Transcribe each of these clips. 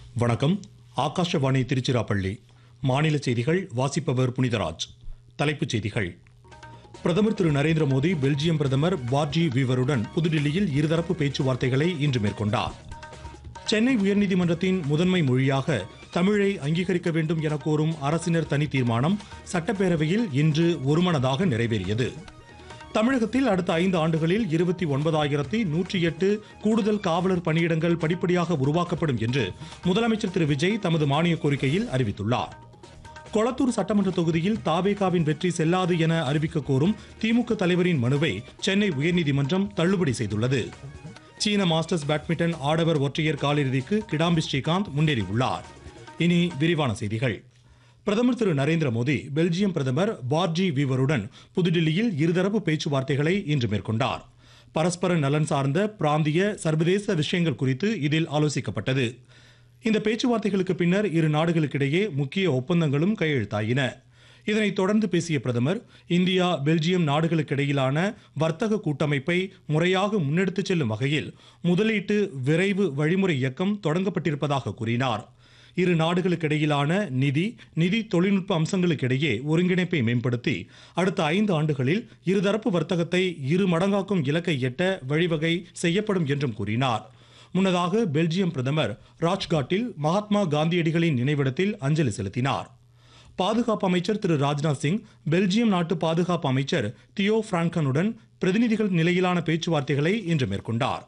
வணக்கம் ஆகாஷவாணி திருச்சிராப்பள்ளி மாநில செய்திகள் வாசிப்பவர் புனிதராஜ் தலைப்புச் செய்திகள் பிரதமர் திரு நரேந்திர மோடி பெல்ஜியம் பிரதமர் வார்ஜி வீவருடன் புதுடில்லியில் இருதரப்பு பேச்சுவார்த்தைகளை இன்று மேற்கொண்டார் சென்னை உயர்நீதிமன்றத்தின் முதன்மை மொழியாக தமிழை அங்கீகரிக்க வேண்டும் என கோரும் அரசினர் தனி தீர்மானம் சட்டப்பேரவையில் இன்று ஒருமனதாக நிறைவேறியது தமிழகத்தில் அடுத்த ஐந்து ஆண்டுகளில் இருபத்தி ஒன்பதாயிரத்தி நூற்றி எட்டு கூடுதல் காவலர் பணியிடங்கள் படிப்படியாக உருவாக்கப்படும் என்று முதலமைச்சர் திரு விஜய் தமது மானிய கோரிக்கையில் அறிவித்துள்ளார் கொளத்தூர் சட்டமன்ற தொகுதியில் தாவேகாவின் வெற்றி செல்லாது என அறிவிக்க கோரும் திமுக தலைவரின் மனுவை சென்னை உயர்நீதிமன்றம் தள்ளுபடி செய்துள்ளது சீன மாஸ்டர்ஸ் பேட்மிண்டன் ஆடவர் ஒற்றையர் காலிறுதிக்கு கிடாம்பி ஸ்ரீகாந்த் முன்னேறியுள்ளார் இனி விரிவான செய்திகள் பிரதமர் திரு நரேந்திர மோடி பெல்ஜியம் பிரதமர் பார்ஜி வீவருடன் புதுடில்லியில் இருதரப்பு பேச்சுவார்த்தைகளை இன்று மேற்கொண்டார் பரஸ்பர நலன் சார்ந்த பிராந்திய சர்வதேச விஷயங்கள் குறித்து இதில் ஆலோசிக்கப்பட்டது இந்த பேச்சுவார்த்தைகளுக்கு பின்னர் இரு நாடுகளுக்கிடையே முக்கிய ஒப்பந்தங்களும் கையெழுத்தாயின இதனைத் தொடர்ந்து பேசிய பிரதமர் இந்தியா பெல்ஜியம் நாடுகளுக்கிடையிலான வர்த்தக கூட்டமைப்பை முறையாக முன்னெடுத்துச் செல்லும் வகையில் முதலீட்டு விரைவு வழிமுறை இயக்கம் தொடங்கப்பட்டிருப்பதாக கூறினார் இரு நாடுகளுக்கிடையிலான நிதி நிதி தொழில்நுட்ப அம்சங்களுக்கிடையே ஒருங்கிணைப்பை மேம்படுத்தி அடுத்த ஐந்து ஆண்டுகளில் இருதரப்பு வர்த்தகத்தை இரு மடங்காக்கும் இலக்கை எட்ட வழிவகை செய்யப்படும் என்றும் கூறினார் முன்னதாக பெல்ஜியம் பிரதமர் ராஜ்காட்டில் மகாத்மா காந்தியடிகளின் நினைவிடத்தில் அஞ்சலி செலுத்தினார் பாதுகாப்பு அமைச்சர் திரு ராஜ்நாத் சிங் பெல்ஜியம் நாட்டு பாதுகாப்பு அமைச்சர் தியோ பிராங்கனுடன் பிரதிநிதிகள் நிலையிலான பேச்சுவார்த்தைகளை இன்று மேற்கொண்டார்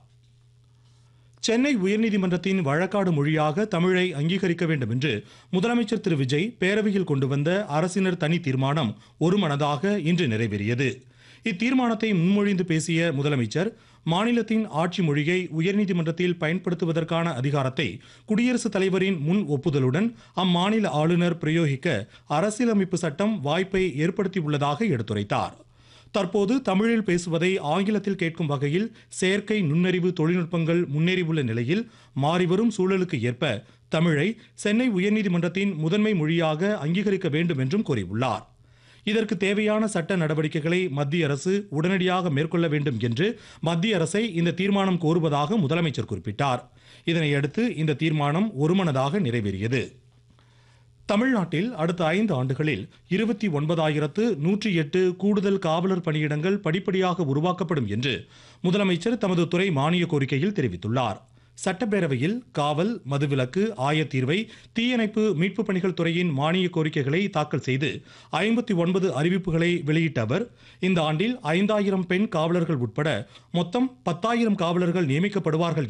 சென்னை உயர்நீதிமன்றத்தின் வழக்காடு மொழியாக தமிழை அங்கீகரிக்க வேண்டும் என்று முதலமைச்சர் திரு விஜய் பேரவையில் கொண்டு வந்த அரசினர் தனி தீர்மானம் ஒருமனதாக இன்று நிறைவேறியது இத்தீர்மானத்தை முன்மொழிந்து பேசிய முதலமைச்சர் மாநிலத்தின் ஆட்சி மொழியை உயர்நீதிமன்றத்தில் பயன்படுத்துவதற்கான அதிகாரத்தை குடியரசுத் தலைவரின் முன் ஒப்புதலுடன் அம்மாநில ஆளுநர் பிரயோகிக்க அரசியலமைப்பு சட்டம் வாய்ப்பை ஏற்படுத்தியுள்ளதாக எடுத்துரைத்தார் தற்போது தமிழில் பேசுவதை ஆங்கிலத்தில் கேட்கும் வகையில் செயற்கை நுண்ணறிவு தொழில்நுட்பங்கள் முன்னேறியுள்ள நிலையில் மாறிவரும் சூழலுக்கு ஏற்ப தமிழை சென்னை உயர்நீதிமன்றத்தின் முதன்மை மொழியாக அங்கீகரிக்க வேண்டும் என்றும் கூறியுள்ளார் இதற்கு தேவையான சட்ட நடவடிக்கைகளை மத்திய அரசு உடனடியாக மேற்கொள்ள வேண்டும் என்று மத்திய அரசை இந்த தீர்மானம் கோருவதாக முதலமைச்சர் குறிப்பிட்டார் இதனையடுத்து இந்த தீர்மானம் ஒருமனதாக நிறைவேறியது தமிழ்நாட்டில் அடுத்த ஐந்து ஆண்டுகளில் இருபத்தி ஒன்பதாயிரத்து நூற்றி எட்டு கூடுதல் காவலர் பணியிடங்கள் படிப்படியாக உருவாக்கப்படும் என்று முதலமைச்சர் தமது துறை மானிய கோரிக்கையில் தெரிவித்துள்ளார் சட்டப்பேரவையில் காவல் மதுவிலக்கு ஆயத்தீர்வை தீயணைப்பு மீட்புப் பணிகள் துறையின் மானிய கோரிக்கைகளை தாக்கல் செய்து ஐம்பத்தி ஒன்பது அறிவிப்புகளை வெளியிட்ட அவர் இந்த ஆண்டில் ஐந்தாயிரம் பெண் காவலர்கள் உட்பட மொத்தம் பத்தாயிரம் காவலர்கள் நியமிக்கப்படுவார்கள்